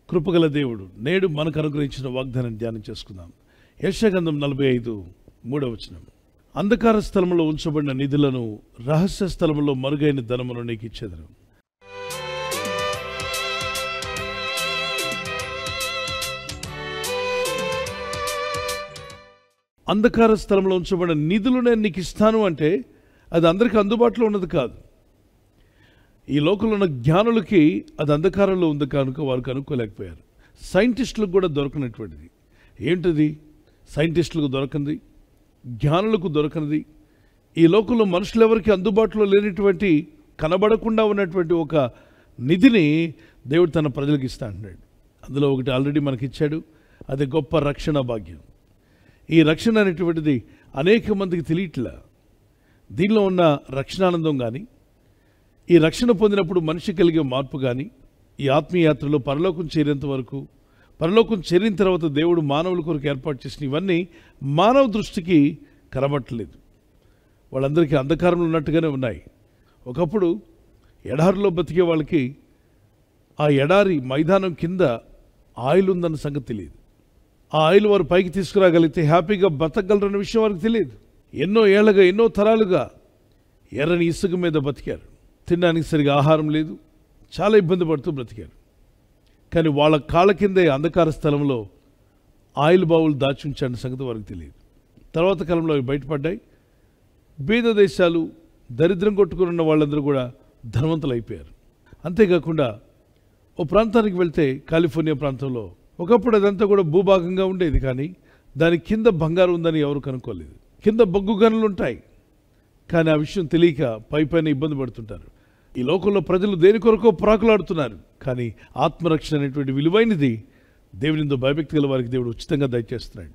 కృపగల దేవుడు నేడు మనకు అనుగ్రహించిన వాగ్దానం ధ్యానం చేసుకుందాం యశగంధం నలభై ఐదు మూడవ వచనం అంధకార స్థలంలో ఉంచబడిన నిధులను రహస్య స్థలంలో మరుగైన ధనమును నీకు ఇచ్చేదను అంధకార స్థలంలో ఉంచబడిన నిధులు నేను నీకు ఇస్తాను అంటే అది అందరికీ అందుబాటులో ఉన్నది కాదు ఈ లోకంలో ఉన్న జ్ఞానులకి అది అంధకారంలో ఉంది కనుక వారు కనుక్కోలేకపోయారు సైంటిస్టులకు కూడా దొరకనటువంటిది ఏంటిది సైంటిస్టులకు దొరకంది జ్ఞానులకు దొరకనిది ఈ లోకంలో మనుషులు ఎవరికి అందుబాటులో లేనటువంటి కనబడకుండా ఉన్నటువంటి ఒక నిధిని దేవుడు తన ప్రజలకు ఇస్తా అంటున్నాడు అందులో ఒకటి ఆల్రెడీ మనకిచ్చాడు అది గొప్ప రక్షణ భాగ్యం ఈ రక్షణ అనేటువంటిది అనేక మందికి తెలియట్లా దీనిలో ఉన్న రక్షణానందం కానీ ఈ రక్షణ పొందినప్పుడు మనిషి కలిగే మార్పు కానీ ఈ ఆత్మీయాత్రలో పరలోకం చేరేంత వరకు పరలోకం చేరిన తర్వాత దేవుడు మానవుల కొరకు ఏర్పాటు చేసిన ఇవన్నీ మానవ దృష్టికి కనబట్టలేదు వాళ్ళందరికీ అంధకారంలో ఉన్నట్టుగానే ఉన్నాయి ఒకప్పుడు ఎడారిలో బతికే వాళ్ళకి ఆ ఎడారి మైదానం కింద ఆయిల్ ఉందన్న సంగతి తెలియదు ఆ ఆయిల్ వారు పైకి తీసుకురాగలిగితే హ్యాపీగా బతకగలరన్న విషయం వారికి తెలియదు ఎన్నో ఏళ్ళగా ఎన్నో తరాలుగా ఎర్రని ఇసుక మీద బతికారు తినడానికి సరిగా ఆహారం లేదు చాలా ఇబ్బంది పడుతూ బ్రతికారు కానీ వాళ్ళ కాళ్ళ కిందే అంధకార స్థలంలో ఆయిల్ బావులు దాచి ఉంచాడన్న సంగతి వారికి తెలియదు తర్వాత కాలంలో అవి బయటపడ్డాయి బీద దేశాలు దరిద్రం కొట్టుకుని ఉన్న వాళ్ళందరూ కూడా ధనవంతులు అయిపోయారు అంతేకాకుండా ఓ ప్రాంతానికి వెళ్తే కాలిఫోర్నియా ప్రాంతంలో ఒకప్పుడు అదంతా కూడా భూభాగంగా ఉండేది కానీ దాని కింద బంగారం ఉందని ఎవరు కనుక్కోలేదు కింద బొగ్గు గనులు ఉంటాయి కానీ ఆ విషయం తెలియక పై పైన ఇబ్బంది పడుతుంటారు ఈ లోకంలో ప్రజలు దేని కొరకో ప్రాకులాడుతున్నారు కానీ ఆత్మరక్షణ అనేటువంటి విలువైనది దేవునితో భయభక్తి గల వారికి దేవుడు ఉచితంగా దయచేస్తున్నాడు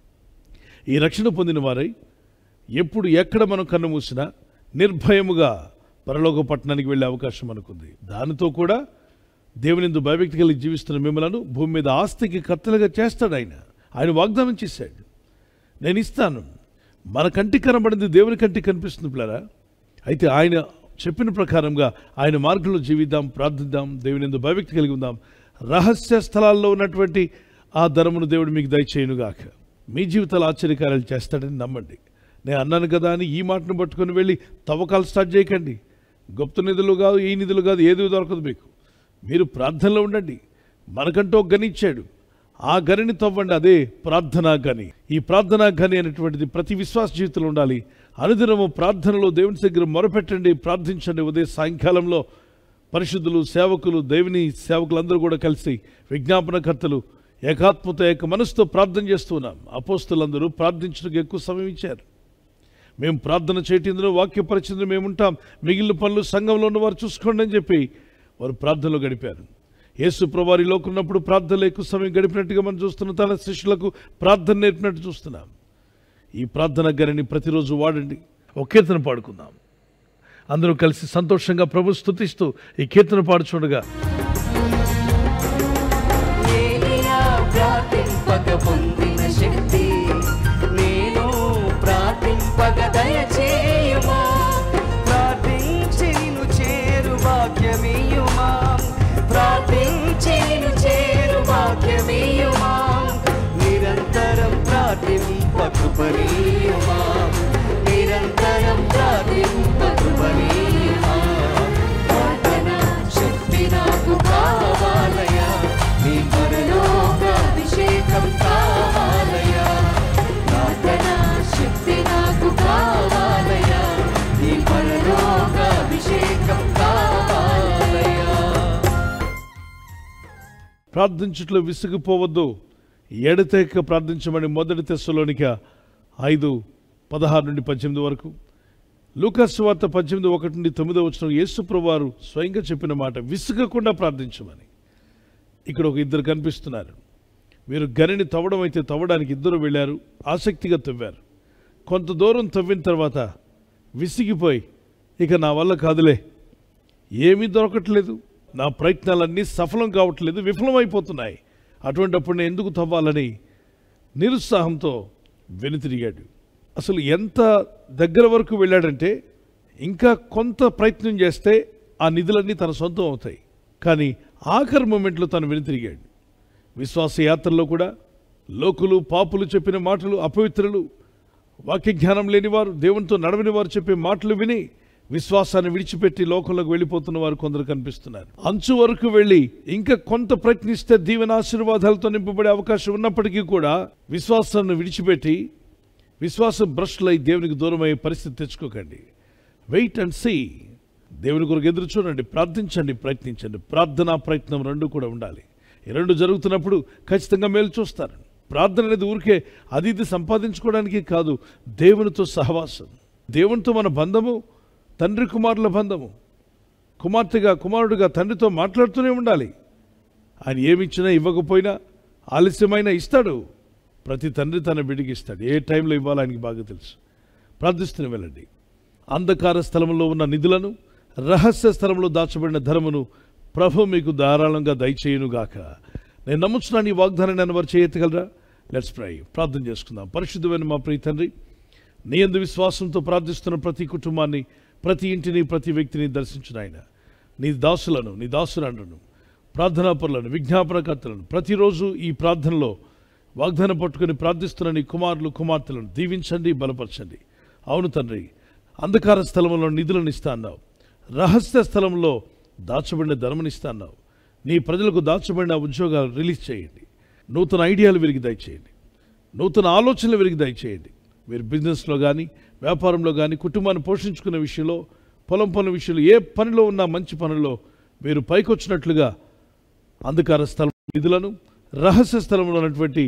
ఈ రక్షణ పొందిన వారై ఎప్పుడు ఎక్కడ మనం కన్ను మూసినా నిర్భయముగా పరలోక పట్టణానికి వెళ్ళే అవకాశం మనకుంది దానితో కూడా దేవునిందు భయభక్తి కలిగి జీవిస్తున్న మిమ్మలను భూమి మీద ఆస్తికి కత్తలుగా చేస్తాడు ఆయన ఆయన వాగ్దానం చేశాడు నేను ఇస్తాను మన కంటికి కనబడింది దేవుని కంటికి కనిపిస్తుంది పిల్లరా అయితే ఆయన చెప్పిన ప్రకారంగా ఆయన మార్గంలో జీవిద్దాం ప్రార్థిద్దాం దేవుని ఎందు భయభక్తి కలిగి ఉందాం రహస్య స్థలాల్లో ఉన్నటువంటి ఆ ధరమును దేవుడు మీకు దయచేయునుగాక మీ జీవితాలు ఆశ్చర్యకార్యాలు చేస్తాడని నమ్మండి నేను అన్నాను కదా అని ఈ మాటను పట్టుకొని వెళ్ళి తవ్వకాలు స్టార్ట్ చేయకండి గుప్త నిధులు కాదు ఈ నిధులు కాదు ఏది దొరకదు మీకు మీరు ప్రార్థనలో ఉండండి మనకంటూ ఒక గని ఇచ్చాడు ఆ గనిని తవ్వండి అదే ప్రార్థనా గని ఈ ప్రార్థనా గని అనేటువంటిది ప్రతి విశ్వాస జీవితంలో ఉండాలి అనుదినము ప్రార్థనలో దేవుని దగ్గర మొరపెట్టండి ప్రార్థించండి ఉదయం సాయంకాలంలో పరిశుద్ధులు సేవకులు దేవుని సేవకులందరూ కూడా కలిసి విజ్ఞాపనకర్తలు ఏకాత్మతో ఏక మనసుతో ప్రార్థన చేస్తున్నాం అపోస్తులందరూ ప్రార్థించడానికి ఎక్కువ సమయం ఇచ్చారు మేము ప్రార్థన చేయటందులో వాక్య పరిచయంలో మేము ఉంటాం మిగిలిన పనులు సంఘంలో ఉన్న వారు చూసుకోండి అని చెప్పి వారు ప్రార్థనలో గడిపారు యేసు ప్రభువారి లోకున్నప్పుడు ప్రార్థనలో ఎక్కువ సమయం గడిపినట్టుగా మనం చూస్తున్నాం తన శిష్యులకు ప్రార్థన నేర్పినట్టు చూస్తున్నాం ఈ ప్రార్థన గరిని ప్రతిరోజు వాడండి ఒక కీర్తన పాడుకుందాం అందరూ కలిసి సంతోషంగా ప్రభు స్తుతిస్తూ ఈ కీర్తన పాడుచుండగా ఏలియా ప్రార్థింపక పొందిన శక్తి నేను ప్రార్థింపక దయచేయుమా ప్రార్థించి నిన్ను చేరు భాగ్యమీయుమా ప్రార్థించి నిన్ను చేరు భాగ్యమీయుమా నిరంతరం ప్రార్థింప కృపణీయుమా నిరంతరం ప్రార్థింప కృపణీయుమా ప్రార్థన శక్తి నాకు కావాలయా నీ పరలోక అభిషేకం కావాలయా ప్రార్థన శక్తి నాకు కావాలయా నీ పరలోక అభిషేకం కావాలయా ప్రార్థించుట్లో విసిగిపోవద్దు ఎడతెక్క ప్రార్థించమని మొదటి తెస్సలోనిక ఐదు పదహారు నుండి పద్దెనిమిది వరకు లూకాస్ వార్త పద్దెనిమిది ఒకటి నుండి తొమ్మిదో వచ్చిన యేసుప్రవారు స్వయంగా చెప్పిన మాట విసుగకుండా ప్రార్థించమని ఇక్కడ ఒక ఇద్దరు కనిపిస్తున్నారు మీరు గనిని తవ్వడం అయితే తవ్వడానికి ఇద్దరు వెళ్ళారు ఆసక్తిగా తవ్వారు కొంత దూరం తవ్విన తర్వాత విసిగిపోయి ఇక నా వల్ల కాదులే ఏమీ దొరకట్లేదు నా ప్రయత్నాలన్నీ సఫలం కావట్లేదు విఫలమైపోతున్నాయి అటువంటప్పుడు నేను ఎందుకు తవ్వాలని నిరుత్సాహంతో వెనుతిరిగాడు అసలు ఎంత దగ్గర వరకు వెళ్ళాడంటే ఇంకా కొంత ప్రయత్నం చేస్తే ఆ నిధులన్నీ తన సొంతం అవుతాయి కానీ ఆఖరి మూమెంట్లో తను వెనుతిరిగాడు విశ్వాస యాత్రలో కూడా లోకులు పాపులు చెప్పిన మాటలు అపవిత్రులు వాక్య జ్ఞానం లేనివారు దేవునితో నడవని వారు చెప్పే మాటలు విని విశ్వాసాన్ని విడిచిపెట్టి లోకంలోకి వెళ్ళిపోతున్న వారు కొందరు కనిపిస్తున్నారు అంచు వరకు వెళ్ళి ఇంకా కొంత ప్రయత్నిస్తే దీవెన ఆశీర్వాదాలతో నింపబడే అవకాశం ఉన్నప్పటికీ కూడా విశ్వాసాన్ని విడిచిపెట్టి విశ్వాసం భ్రష్లై దేవునికి దూరమయ్యే పరిస్థితి తెచ్చుకోకండి వెయిట్ అండ్ సీ దేవుని కొరకు ఎదురు చూడండి ప్రార్థించండి ప్రయత్నించండి ప్రార్థన ప్రయత్నం రెండు కూడా ఉండాలి ఈ రెండు జరుగుతున్నప్పుడు ఖచ్చితంగా మేలు చూస్తారు ప్రార్థన అనేది ఊరికే అది ఇది సంపాదించుకోవడానికి కాదు దేవునితో సహవాసం దేవునితో మన బంధము తండ్రి కుమారుల బంధము కుమార్తెగా కుమారుడిగా తండ్రితో మాట్లాడుతూనే ఉండాలి ఆయన ఏమిచ్చినా ఇవ్వకపోయినా ఆలస్యమైనా ఇస్తాడు ప్రతి తండ్రి తన బిడ్డకి ఇస్తాడు ఏ టైంలో ఇవ్వాలో ఆయనకి బాగా తెలుసు ప్రార్థిస్తూనే వెళ్ళండి అంధకార స్థలంలో ఉన్న నిధులను రహస్య స్థలంలో దాచబడిన ధర్మను ప్రభు మీకు ధారాళంగా దయచేయునుగాక నేను నమ్ముచున్నాను ఈ వాగ్దానాన్ని నన్ను వారు చేయగలరా లెట్స్ ప్రై ప్రార్థన చేసుకుందాం పరిశుద్ధమైన మా ప్రియ తండ్రి నీ అందు విశ్వాసంతో ప్రార్థిస్తున్న ప్రతి కుటుంబాన్ని ప్రతి ఇంటిని ప్రతి వ్యక్తిని దర్శించిన ఆయన నీ దాసులను నీ దాసులను ప్రార్థనాపరులను విజ్ఞాపనకర్తలను ప్రతిరోజు ఈ ప్రార్థనలో వాగ్దానం పట్టుకుని ప్రార్థిస్తున్న నీ కుమారులు కుమార్తెలను దీవించండి బలపరచండి అవును తండ్రి అంధకార స్థలంలో నిధులను ఇస్తా అన్నావు రహస్య స్థలంలో దాచబడిన ధర్మని ఇస్తా అన్నావు నీ ప్రజలకు దాచబడిన ఉద్యోగాలు రిలీజ్ చేయండి నూతన ఐడియాలు విరిగి దయచేయండి నూతన ఆలోచనలు విరిగి దయచేయండి మీరు బిజినెస్లో కానీ వ్యాపారంలో కానీ కుటుంబాన్ని పోషించుకునే విషయంలో పొలం పనుల విషయంలో ఏ పనిలో ఉన్నా మంచి పనుల్లో మీరు పైకొచ్చినట్లుగా అంధకార స్థలం నిధులను రహస్య స్థలంలో ఉన్నటువంటి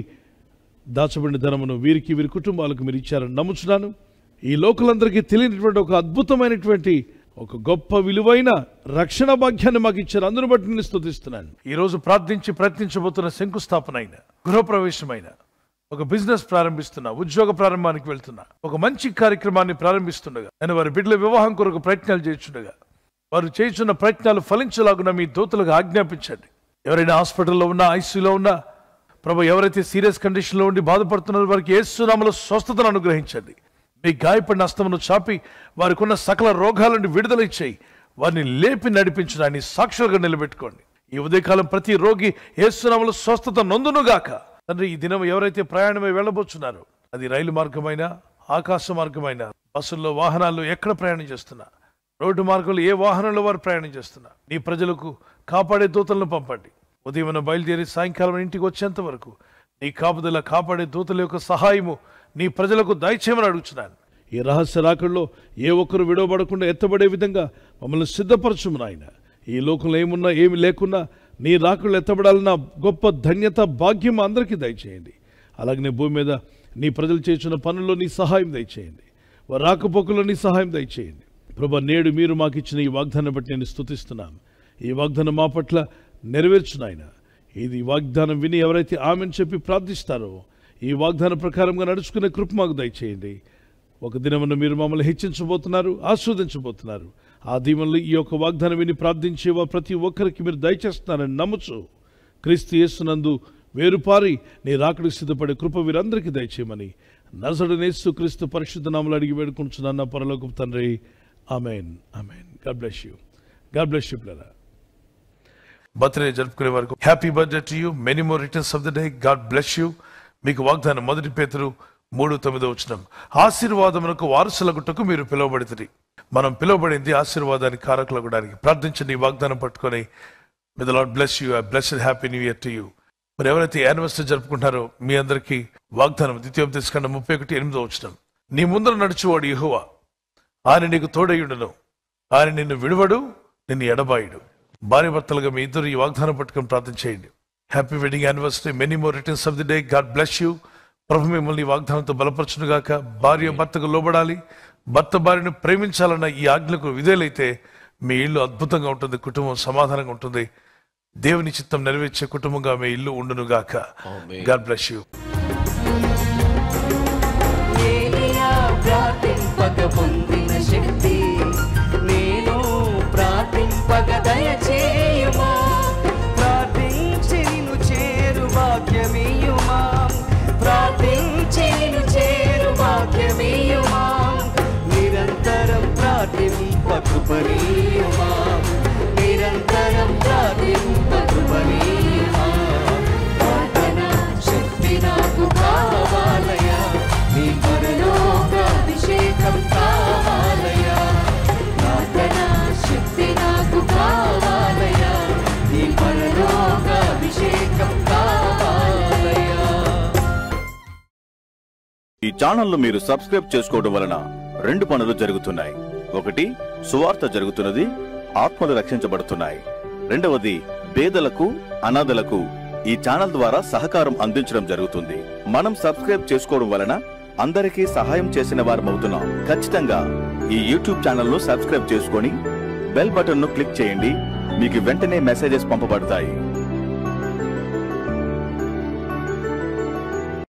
దాచబడిన ధనమును వీరికి వీరి కుటుంబాలకు మీరు ఇచ్చారని నమ్ముచున్నాను ఈ లోకలందరికీ తెలియనటువంటి ఒక అద్భుతమైనటువంటి ఒక గొప్ప విలువైన రక్షణ భాగ్యాన్ని మాకు ఇచ్చారు అందును బట్టి నేను స్తుతిస్తున్నాను ఈ రోజు ప్రార్థించి ప్రయత్నించబోతున్న శంకుస్థాపన అయిన గృహప్రవేశమైన ఒక బిజినెస్ ప్రారంభిస్తున్నా ఉద్యోగ ప్రారంభానికి వెళ్తున్నా ఒక మంచి కార్యక్రమాన్ని ప్రారంభిస్తుండగా నేను వారి బిడ్డల వివాహం కొరకు ప్రయత్నాలు చేస్తుండగా వారు చేస్తున్న ప్రయత్నాలు ఫలించలాగున మీ దూతలకు ఆజ్ఞాపించండి ఎవరైనా హాస్పిటల్లో ఉన్నా ఐసీలో ఉన్నా ప్రభు ఎవరైతే సీరియస్ కండిషన్లో ఉండి బాధపడుతున్నారో వారికి ఏసునామలో స్వస్థతను అనుగ్రహించండి మీ గాయపడిన అస్తమును చాపి వారికి ఉన్న సకల రోగాల నుండి విడుదల ఇచ్చేయి వారిని లేపి నడిపించడాన్ని సాక్షులుగా నిలబెట్టుకోండి ఈ ఉదయకాలం ప్రతి రోగి ఏసునామలో స్వస్థత నొందునుగాక తండ్రి ఈ దినం ఎవరైతే ప్రయాణమై వెళ్ళబోతున్నారో అది రైలు మార్గమైనా ఆకాశ మార్గమైనా బస్సుల్లో వాహనాల్లో ఎక్కడ ప్రయాణం చేస్తున్నా రోడ్డు మార్గంలో ఏ వాహనంలో వారు ప్రయాణం చేస్తున్నా నీ ప్రజలకు కాపాడే దూతలను పంపండి ఉదయం బయలుదేరి సాయంకాలం ఇంటికి వచ్చేంత వరకు నీ కాపుదల కాపాడే దూతల యొక్క సహాయము నీ ప్రజలకు దయచేయమని అడుగుతున్నాను ఈ రహస్య రాకల్లో ఏ ఒక్కరు విడవబడకుండా ఎత్తబడే విధంగా మమ్మల్ని సిద్ధపరచుము నాయన ఈ లోకంలో ఏమున్నా ఏమి లేకున్నా నీ రాకళ్ళు ఎత్తబడాలన్న గొప్ప ధన్యత భాగ్యం అందరికీ దయచేయండి అలాగనే భూమి మీద నీ ప్రజలు చేస్తున్న పనుల్లో నీ సహాయం దయచేయండి వారి రాకపోకల్లో నీ సహాయం దయచేయండి ప్రభా నేడు మీరు మాకు ఇచ్చిన ఈ వాగ్దానం బట్టి నేను స్తుతిస్తున్నాను ఈ వాగ్దానం మా పట్ల నెరవేర్చు నాయన ఇది వాగ్దానం విని ఎవరైతే ఆమెను చెప్పి ప్రార్థిస్తారో ఈ వాగ్దానం ప్రకారంగా నడుచుకునే కృప మాకు దయచేయండి ఒక దినమున మీరు మమ్మల్ని హెచ్చించబోతున్నారు ఆస్వాదించబోతున్నారు ఆ దీవెనలు ఈ యొక్క వాగ్దానం విని ప్రార్థించే వా- ప్రతి ఒక్కరికి మీరు దయచేస్తున్నారని నమ్ముచు క్రీస్తు యేసునందు వేరుపారి నీ రాకడికి సిద్ధపడే కృప వీరందరికీ దయచేయమని నజడనేస్తు క్రీస్తు పరిశుద్ధ నామలు అడిగి వేడుకుంటున్నాన్న పరలోకపు తండ్రి amen amen God bless you God bless you బ్లరా బర్త్డే జరుపుకునే వరకు happy birthday to you many more returns of the day God bless you మీకు వాగ్దానం మొదటి పేతురు మూడు తొమ్మిదో వచ్చినాం ఆశీర్వాదమునకు వారసులగుటకు మీరు పిలువబడితే మనం పిలువబడింది ఆశీర్వాదానికి కారకులగడానికి ప్రార్థించండి ఈ వాగ్దానం పట్టుకొని మీద Lord bless you blessed happy new year to you మరి ఎవరైతే యానివర్సరీ జరుపుకుంటారో మీ అందరికీ వాగ్దానం ద్వితీయోపదేశకండ ముప్పై ఒకటి ఎనిమిదో వచ్చినాం నీ ముందర నడుచువాడు యెహోవా ఆయన నీకు తోడయ్యుండును ఆయన నిన్ను విడువడు నిన్ను ఎడబాయుడు భార్య భర్తలుగా మీ ఇద్దరు ఈ వాగ్దానం పట్టుకొని ప్రార్థన చేయండి happy wedding anniversary many more returns of the day God bless you ప్రభు మిమ్మల్ని ఈ వాగ్దానంతో బలపరచునుగాక భార్య భర్తకు లోబడాలి భర్త భార్యను ప్రేమించాలన్న ఈ ఆజ్ఞకు విధేలైతే మీ ఇల్లు అద్భుతంగా ఉంటుంది కుటుంబం సమాధానంగా ఉంటుంది దేవుని చిత్తం నెరవేర్చే కుటుంబంగా మీ ఇల్లు ఉండునుగాక గాడ్ బ్లెస్ యూ ఏలియా ప్రార్థింపక పొందిన శక్తి నేను ప్రార్థింపక దయచేయుమా ప్రార్థించి నిన్ను చేరు భాగ్యమీయుమా ప్రార్థించి నిన్ను చేరు భాగ్యమీయుమా నిరంతరం ప్రార్థింప కృపణీయుమా నిరంతరం ప్రార్థింప కృపణీయుమా ఛానల్ను మీరు సబ్స్క్రైబ్ చేసుకోవడం వలన రెండు పనులు జరుగుతున్నాయి ఒకటి సువార్త జరుగుతున్నది ఆత్మలు రక్షించబడుతున్నాయి రెండవది పేదలకు అనాథలకు ఈ ఛానల్ ద్వారా సహకారం అందించడం జరుగుతుంది మనం సబ్స్క్రైబ్ చేసుకోవడం వలన అందరికీ సహాయం చేసిన వారమవుతున్నాం ఖచ్చితంగా ఈ యూట్యూబ్ ఛానల్ ను సబ్స్క్రైబ్ చేసుకొని బెల్ బటన్ ను క్లిక్ చేయండి మీకు వెంటనే మెసేజెస్ పంపబడతాయి